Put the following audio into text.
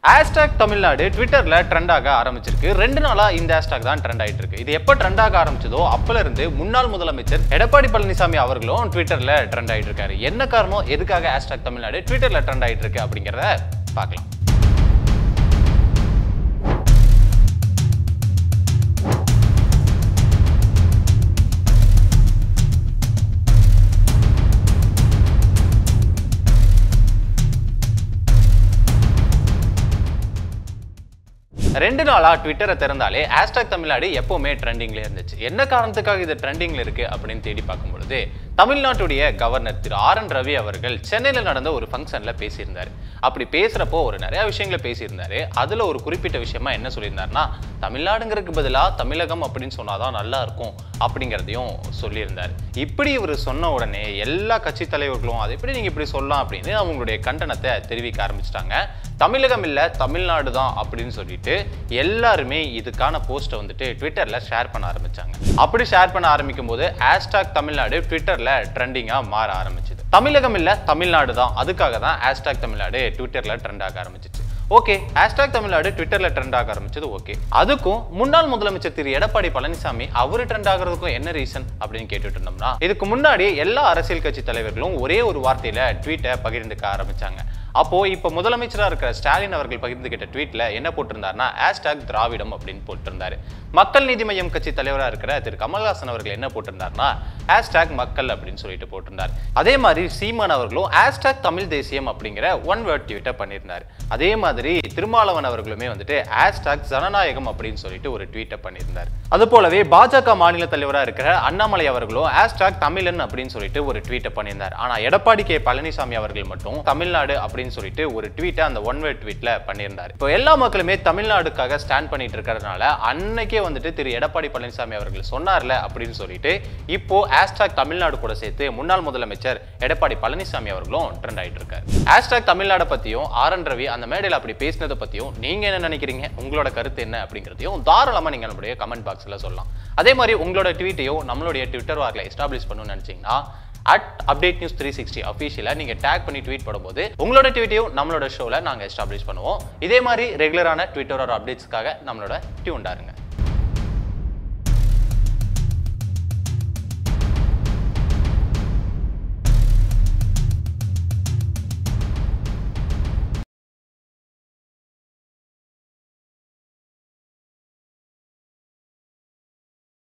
hashtag Tamil Nadu ட்விட்டர்ல trend ஆக ஆரம்பிச்சிருக்கு ரெண்டு நாளா இந்த ஹேஷ்டாக் தான் ட்ரெண்ட் ஆயிட்டு இருக்கு இது எப்போ ட்ரெண்ட் ஆக ஆரம்பிச்சதோ அப்பல இருந்து முன்னாள் முதலமைச்சர் எடப்பாடி பழனிசாமி அவர்களும் ட்விட்டர்ல ட்ரெண்ட் ஆயிட்டு இருக்காரு என்ன காரணம் எதுக்காக ஹேஷ்டாக் தமிழ்நாடு ட்விட்டர்ல ட்ரெண்ட் ஆயிட்டு இருக்கு அப்படிங்கிறத பார்க்கலாம் ரெண்டு நாளா ட்விட்டரை திறந்தாலே ஹேஷ்டாக் தமிழ்நாடு எப்பவுமே ட்ரெண்டிங்ல இருந்துச்சு என்ன காரணத்துக்காக இது ட்ரெண்டிங்ல இருக்கு அப்படின்னு தேடி பார்க்கும் பொழுது தமிழ்நாட்டுடைய கவர்னர் திரு ஆர் என் ரவி அவர்கள் சென்னையில நடந்த ஒரு ஃபங்க்ஷன்ல பேசியிருந்தாரு அப்படி பேசுறப்போ ஒரு நிறைய விஷயங்களை பேசியிருந்தாரு அதுல ஒரு குறிப்பிட்ட விஷயமா என்ன சொல்லியிருந்தாருன்னா தமிழ்நாடுங்கிறதுக்கு பதிலா தமிழகம் அப்படின்னு சொன்னாதான் நல்லா இருக்கும் அப்படிங்கிறதையும் சொல்லியிருந்தார் இப்படி இவர் சொன்ன உடனே எல்லா கட்சி தலைவர்களும் அதை எப்படி நீங்க இப்படி சொல்லலாம் அப்படின்னு அவங்களுடைய கண்டனத்தை தெரிவிக்க ஆரம்பிச்சிட்டாங்க தமிழகம் இல்ல தமிழ்நாடு தான் அப்படின்னு சொல்லிட்டு எல்லாருமே இதுக்கான போஸ்ட்டை வந்துட்டு ட்விட்டர்ல ஷேர் பண்ண ஆரம்பிச்சாங்க அப்படி ஷேர் பண்ண ஆரம்பிக்கும் போது ஹேஷ்டாக் தமிழ்நாடு ட்விட்டர்ல ட்ரெண்டிங்கா மாற ஆரம்பிச்சது தமிழகம் இல்ல தமிழ்நாடு தான் அதுக்காக தான் ஹேஷ்டாக் தமிழ்நாடு ட்விட்டர்ல ட்ரெண்ட் ஆக ஆரம்பிச்சிச்சு ஓகே ஹேஷ்டாக் தமிழ்நாடு ட்விட்டர்ல ட்ரெண்ட் ஆக ஆரம்பிச்சது ஓகே அதுக்கும் முன்னாள் முதலமைச்சர் திரு எடப்பாடி பழனிசாமி அவர் ட்ரெண்ட் ஆகிறதுக்கும் என்ன ரீசன் அப்படின்னு கேட்டுட்டு இருந்தோம்னா இதுக்கு முன்னாடி எல்லா அரசியல் கட்சி தலைவர்களும் ஒரே ஒரு வார்த்தையில ட்வீட்டை பகிர்ந்துக்க ஆரம்பிச்சாங்க அப்போ இப்போ முதலமைச்சராக இருக்கிற ஸ்டாலின் அவர்கள் பகிர்ந்துகிட்ட ட்வீட்ல என்ன போட்டிருந்தாருன்னா ஹேஷ்டாக் திராவிடம் அப்படின்னு போட்டிருந்தாரு மக்கள் நீதி மய்யம் கட்சி தலைவராக இருக்கிற திரு கமல்ஹாசன் அவர்கள் என்ன போட்டிருந்தாருன்னா ஹேஷ்டாக் மக்கள் அப்படின்னு சொல்லிட்டு போட்டிருந்தார் அதே மாதிரி சீமான் அவர்களும் ஹேஷ்டாக் தமிழ் தேசியம் அப்படிங்கிற ஒன் வேர்ட் ட்வீட்டை பண்ணியிருந்தார் அதே மாதிரி திருமாவளவன் அவர்களுமே வந்துட்டு ஹேஷ்டாக் ஜனநாயகம் அப்படின்னு சொல்லிட்டு ஒரு ட்வீட்டை பண்ணியிருந்தார் அது போலவே பாஜக மாநில தலைவராக இருக்கிற அண்ணாமலை அவர்களும் ஹேஷ்டாக் தமிழன் அப்படின்னு சொல்லிட்டு ஒரு ட்வீட்டை பண்ணியிருந்தார் ஆனா எடப்பாடி கே பழனிசாமி அவர்கள் மட்டும் தமிழ்நாடு அப்படின்னு சொல்லிட்டு ஒரு ட்வீட்டை அந்த ஒன் வே ட்வீட்ல பண்ணியிருந்தார் இப்போ எல்லா மக்களுமே தமிழ்நாடுக்காக ஸ்டாண்ட் பண்ணிட்டு இருக்கிறதுனால அன்னைக்கே வந்துட்டு திரு எடப்பாடி பழனிசாமி அவர்கள் சொன்னார்ல அப்படின்னு சொல்லிட்டு இப்போ ஹேஷ்டாக் தமிழ்நாடு கூட சேர்த்து முன்னாள் முதலமைச்சர் எடப்பாடி பழனிசாமி அவர்களும் ட்ரெண்ட் ஆயிட்டு இருக்காரு ஹேஷ்டாக் தமிழ்நாடு பத்தியும் ஆர் என் ரவி அந்த மேடையில் அப்படி பேசினதை பத்தியும் நீங்க என்ன நினைக்கிறீங்க உங்களோட கருத்து என்ன அப்படிங்கிறதையும் தாராளமா நீங்க நம்மளுடைய கமெண்ட் பாக்ஸ்ல சொல்லலாம் அதே மாதிரி உங்களோட ட்வீட்டையும் நம்மளுடைய ட்விட்டர் வாரில் எஸ்டாப்ளிஷ் பண்ணணும்னு நினைச்சீங்கன்னா at update news three sixty அஃபீஷியலாக நீங்கள் டேக் பண்ணி ட்வீட் பண்ணும்போது உங்களோட ட்வீட்டையும் நம்மளோட ஷோவில் நாங்கள் எஸ்டாப்ளிஷ் பண்ணுவோம் இதே மாதிரி ரெகுலரான ட்விட்டரோட அப்டேட்ஸ்க்காக நம்மளோட டியூண்டாருங்க